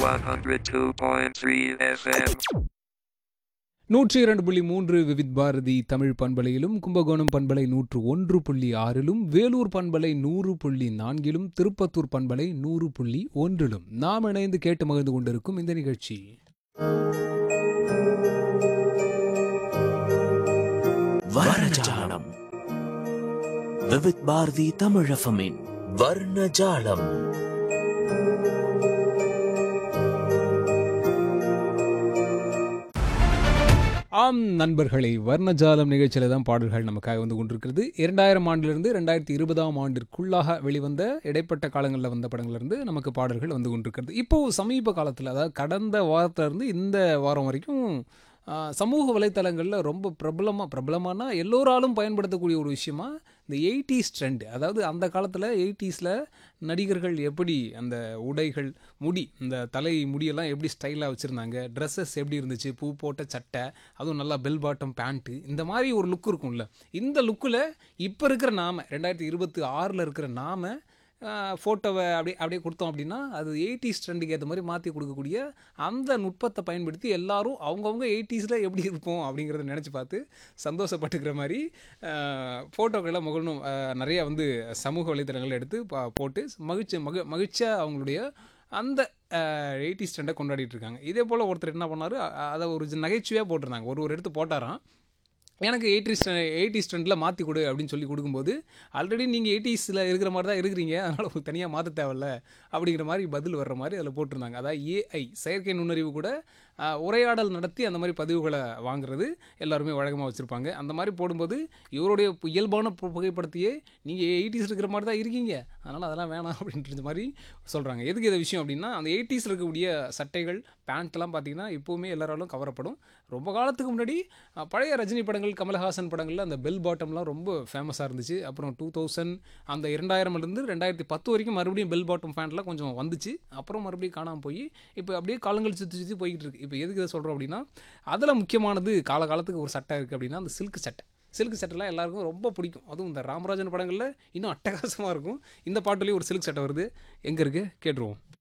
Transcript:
102.3 FM. நூற்றி இரண்டு புள்ளி மூன்று விவித் பாரதி தமிழ் பண்பலையிலும் கும்பகோணம் பண்பலை நூற்று ஒன்று புள்ளி ஆறிலும் வேலூர் பண்பலை நூறு புள்ளி நான்கிலும் திருப்பத்தூர் பண்பலை நூறு புள்ளி ஒன்றிலும் நாம் இணைந்து கேட்டு மகிழ்ந்து கொண்டிருக்கும் இந்த நிகழ்ச்சி வர்ணஜாலம் விவித் பாரதி தமிழஃபமின் வர்ணஜாலம் ஆம் நண்பர்களை வர்ணஜாலம் நிகழ்ச்சியில் தான் பாடல்கள் நமக்காக வந்து கொண்டிருக்கிறது இரண்டாயிரம் ஆண்டிலிருந்து ரெண்டாயிரத்தி இருபதாம் ஆண்டிற்குள்ளாக வெளிவந்த இடைப்பட்ட காலங்களில் வந்த படங்கள்லேருந்து நமக்கு பாடல்கள் வந்து கொண்டிருக்கிறது இப்போது சமீப காலத்தில் அதாவது கடந்த வாரத்திலிருந்து இந்த வாரம் வரைக்கும் ஆ, சமூக வலைத்தளங்களில் ரொம்ப பிரபலமாக பிரபலமானா எல்லோராலும் பயன்படுத்தக்கூடிய ஒரு விஷயமா இந்த எயிட்டிஸ் ட்ரெண்ட் அதாவது அந்த காலத்தில் எயிட்டிஸில் நடிகர்கள் எப்படி அந்த உடைகள் முடி இந்த தலை முடியெல்லாம் எப்படி ஸ்டைலாக வச்சுருந்தாங்க ட்ரெஸ்ஸஸ் எப்படி இருந்துச்சு பூ போட்ட சட்டை அதுவும் நல்லா பெல் பாட்டம் பேண்ட்டு இந்த மாதிரி ஒரு லுக் இருக்கும்ல இந்த லுக்கில் இப்போ இருக்கிற நாம ரெண்டாயிரத்தி இருபத்தி ஆறில் இருக்கிற நாம ஃபோட்டோவை அப்படியே அப்படியே கொடுத்தோம் அப்படின்னா அது எயிட்டிஸ் ட்ரெண்டுக்கு ஏற்ற மாதிரி மாற்றி கொடுக்கக்கூடிய அந்த நுட்பத்தை பயன்படுத்தி எல்லாரும் அவங்கவுங்க எயிட்டிஸில் எப்படி இருப்போம் அப்படிங்கிறத நினச்சி பார்த்து சந்தோஷப்பட்டுக்கிற மாதிரி ஃபோட்டோக்களை முகணும் நிறைய வந்து சமூக வலைத்தளங்கள் எடுத்து பா- போட்டு மகிழ்ச்சி மகி மகிழ்ச்சியாக அவங்களுடைய அந்த எயிட்டிஸ் ட்ரெண்டை கொண்டாடிட்டு இருக்காங்க இதே போல் ஒருத்தர் என்ன பண்ணார் அதை ஒரு நகைச்சுவையாக போட்டிருந்தாங்க ஒரு ஒரு எடுத்து போட்டாராம் எனக்கு எயிட்டிஸ் எயிட்டிஸ் ட்ரெண்டில் மாற்றி கொடு அப்படின்னு சொல்லி கொடுக்கும்போது ஆல்ரெடி நீங்கள் எயிட்டிஸில் இருக்கிற மாதிரி தான் இருக்கிறீங்க அதனால் உங்களுக்கு தனியாக மாற்ற தேவையில்ல அப்படிங்கிற மாதிரி பதில் வர்ற மாதிரி அதில் போட்டிருந்தாங்க அதாவது ஏஐ செயற்கை நுண்ணறிவு கூட ஆஹ், உரையாடல் நடத்தி அந்த மாதிரி பதிவுகளை வாங்குறது எல்லாருமே வழக்கமாக வச்சுருப்பாங்க அந்த மாதிரி போடும்போது இவருடைய பு- இயல்பான பு- புகைப்படத்தையே நீங்கள் எயிட்டிஸ் இருக்கிற மாதிரி தான் இருக்கீங்க அதனால் அதெல்லாம் வேணாம் அப்படின்ற மாதிரி சொல்கிறாங்க எதுக்கு இந்த விஷயம் அப்படின்னா அந்த எயிட்டிஸில் இருக்கக்கூடிய சட்டைகள் பேண்ட்லாம் பார்த்தீங்கன்னா இப்போவுமே எல்லாராலும் கவரப்படும் ரொம்ப காலத்துக்கு முன்னாடி அஹ், பழைய ரஜினி படங்கள் கமலஹாசன் படங்களில் அந்த பெல் பாட்டம்லாம் ரொம்ப ஃபேமஸாக இருந்துச்சு அப்புறம் டூ தௌசண்ட் அந்த இரண்டாயிரம்லேருந்து ரெண்டாயிரத்தி பத்து வரைக்கும் மறுபடியும் பெல் பாட்டம் பேண்ட்லாம் கொஞ்சம் வந்துச்சு அப்புறம் மறுபடியும் காணாமல் போய் இப்போ அப்படியே காலங்கள் சுற்றி சுற்றி போய்கிட்டு இருக்கு இப்போ எதுக்கு இதை சொல்கிறோம் அப்படின்னா அதில் முக்கியமானது காலகாலத்துக்கு ஒரு சட்டை இருக்குது அப்படின்னா அந்த சில்க் சட்டை சில்க் சட்டைலாம் எல்லாருக்கும் ரொம்ப பிடிக்கும் அதுவும் இந்த ராமராஜன் படங்களில் இன்னும் அட்டகாசமாக இருக்கும் இந்த பாட்டுலேயும் ஒரு சில்க் சட்டை வருது எங்கே இருக்குது கேட்டுருவோம்